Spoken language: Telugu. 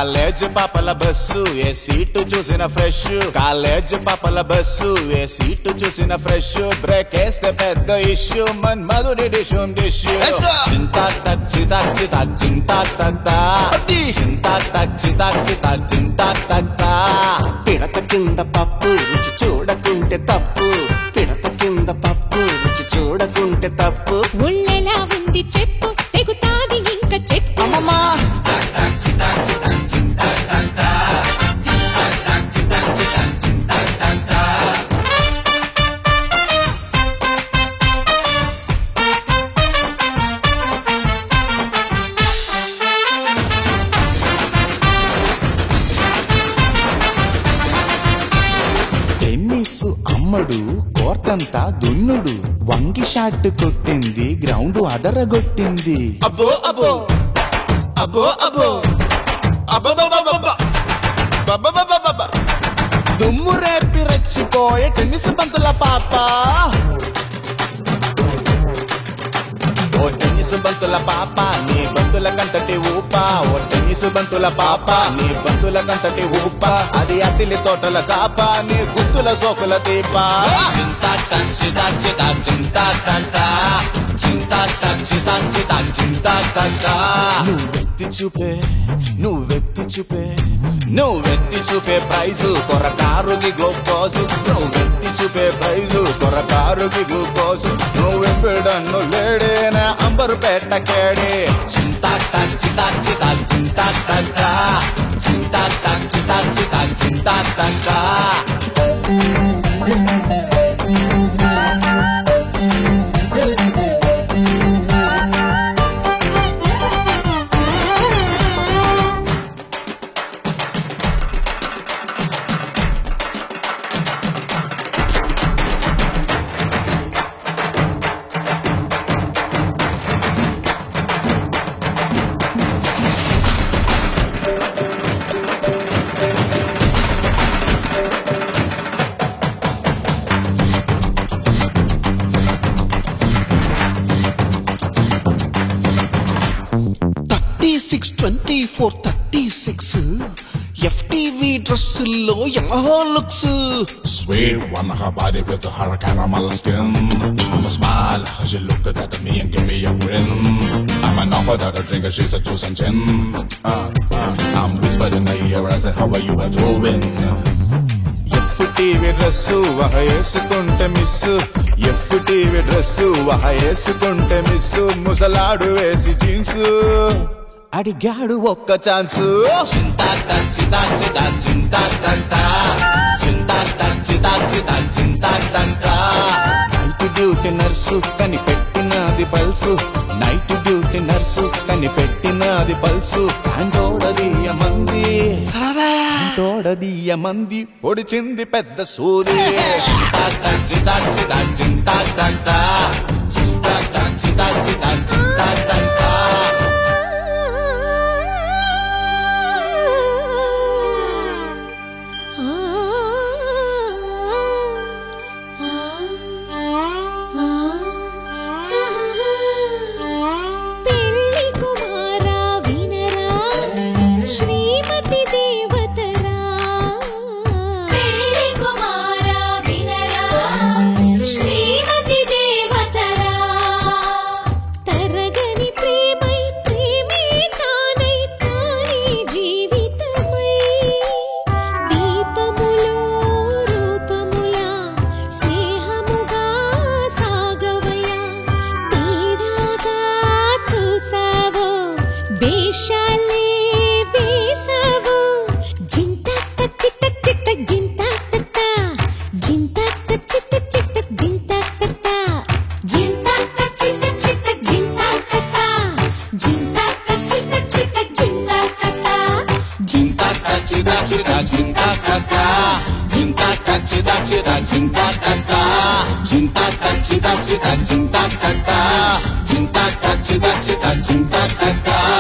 కాలేజ్ పాపల బస్సు ఏ సీటు చూసిన ఫ్రెష్ కాలేజ్ పాపల బస్సు ఏ సీటు చూసిన ఫ్రెష్ బ్రేక్ వేస్తే పెద్ద ఇష్యూ మన్ మధుడి డిషుం డిష్యూ Let's go. చింతా తక్ చితా చితా చింతా తక్తా అతి. చింతా తక్ చితా చితా చింతా తక్తా పిడత కింద పప్పు రుచి చూడకుంటే తప్పు పిడత కింద పప్పు రుచి చూడకుంటే తప్పు ఒళ్ళెలా ఉంది చెప్పు తెగుతాది ఇంక చెప్పు అమ్మమ్మా టెన్నిస్ అమ్మడు కోర్టంతా దున్నుడు వంగి షాట్ కొట్టింది గ్రౌండ్ అదరగొట్టింది అబ్బో అబ్బో అబ్బో అబ్బో అబ్బబ్బబ్బబ్బబ్బ. దుమ్ము రేపి రెచ్చిపోయే టెన్నిస్ బంతుల పాప ఓ టెన్నిస్ బంతుల పాప నీ బంతుల కంతటి ఊప ఓ టెన్నిస్ బంతుల పాప నీ బంతుల కంతటి ఊప అది అతిలి తోటల కాప నీ గుత్తుల సోకుల దీప చింతా టక్ చితా చితా చింతా టంటా చింతా టక్ చితా చితా చింతా టంటా నువ్వు వ్యక్తి చూపే నువ్వు వ్యక్తి చూపే నువ్వు వ్యక్తి చూపే ప్రైజు కొరకారుకి గ్లూకోజు నువ్వు వ్యక్తి చూపే ప్రైజు కొరకారుకి గ్లూకోజు నువ్వెప్పుడన్ను లేడేనా అంబరు పెట్టకేడే చింతా టక్ చితా చితా చింతా టంటా చింతా టక్ చితా చితా చింతా టంటా thirty six twenty four thirty six FTV డ్రెస్సుల్లో యమహో looks Sweet one, her body with her caramel skin. I'ma smile, she looked at me and give me a grin. I'm an offer that a drink, she's a juice and gin. Uh, uh, I'm whispered in her ear, I said, how are you doing? F TV dress వహ వేసుకుంటే మిస్సు ఎఫ్ టీవీ డ్రెస్సు వహ వేసుకుంటే మిస్సు ముసలాడు వేసి జీన్స్ అడిగాడు ఒక్క ఛాన్సు చింతా టక్ చితా చితా చింతా టంటా చింతా టక్ చితా చితా చింతా టంటా నైట్ డ్యూటీ నర్సు కనిపెట్టినది పల్సు నైట్ డ్యూటీ నర్సు కనిపెట్టినది పల్సు అండోడదీయ మంది తోడదీయ మంది పొడిచింది పెద్ద సూది పెళ్లి కుమారా వినరా శ్రీమతి దేవతరా పెళ్లి కుమారా వినరా శ్రీమతి దేవతరా తరగని ప్రేమై ప్రేమే తానై తానే జీవితమై దీపములో రూపములా స్నేహముగా సాగవయా తీరాగా చూసావో వేషాలే వేసావో జింతాత చిత్త చిత్త జింతాత జింతాత చిత్త చిత్త జింతాత జింతాత చిత్త చిత్త జింతాత జింతాత చిత్త చిత్త జింతాత చింతా చిదా చిదా చింతా కక్క చింతా చిదా చిదా చింతా కక్క చింతా చిదా చిదా చింతా కక్క చింతా చిదా చిదా చింతా కక్క